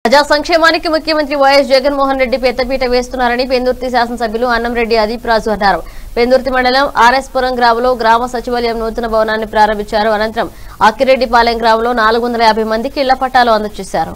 ప్రజా సంక్షేమానికి ముఖ్యమంత్రి వైఎస్ జగన్మోహన్ రెడ్డి పెద్దపీట వేస్తున్నారని పెందుర్తి శాసనసభ్యులు అన్నంరెడ్డి అదీప్ రాజు అన్నారు పెందుర్తి మండలం ఆర్ఎస్పురం గ్రామంలో గ్రామ సచివాలయం నూతన భవనాన్ని ప్రారంభించారు అనంతరం అక్కిరెడ్డిపాలెం గ్రామంలో నాలుగు వందల యాభై మందికి ఇళ్ల పట్టాలు అందజేశారు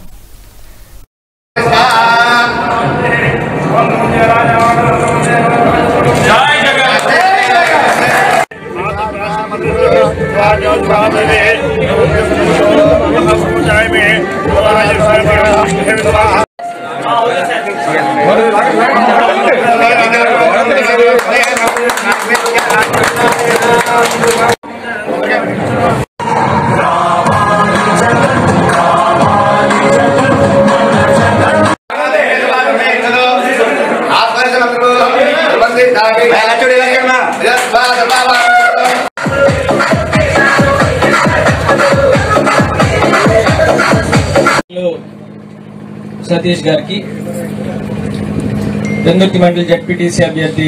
సతీష్ గారికి పెందుర్తి మండలి జడ్పీటీసీ అభ్యర్థి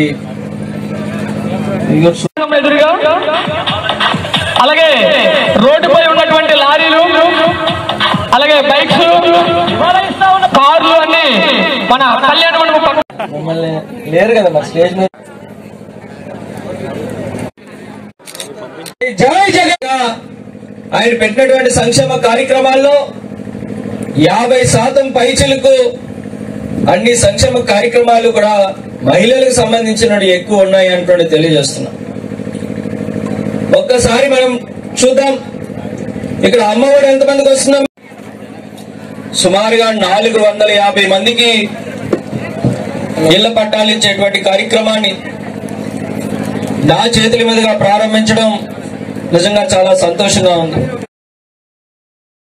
ఇగో సు- ఎదురుగా అలాగే రోడ్డుపై ఉన్నటువంటి లారీలు అలాగే బైక్స్ కార్లు అన్ని మన కళ్యాణ మండపం పక్క- మమ్మల్ని లేరు కదా మరి స్టేజ్ మీద జై జగన్ ఆయన పెట్టినటువంటి సంక్షేమ కార్యక్రమాల్లో యాభై శాతం పైచలకు అన్ని సంక్షేమ కార్యక్రమాలు కూడా మహిళలకు సంబంధించిన ఎక్కువ ఉన్నాయి అంటూ తెలియజేస్తున్నాం ఒక్కసారి మనం చూద్దాం ఇక్కడ అమ్మఒడి ఎంతమందికి వస్తున్నాం సుమారుగా నాలుగు వందల యాభై మందికి ఇళ్ల పట్టాలు ఇచ్చేటువంటి కార్యక్రమాన్ని నా చేతుల మీదుగా ప్రారంభించడం నిజంగా చాలా సంతోషంగా ఉంది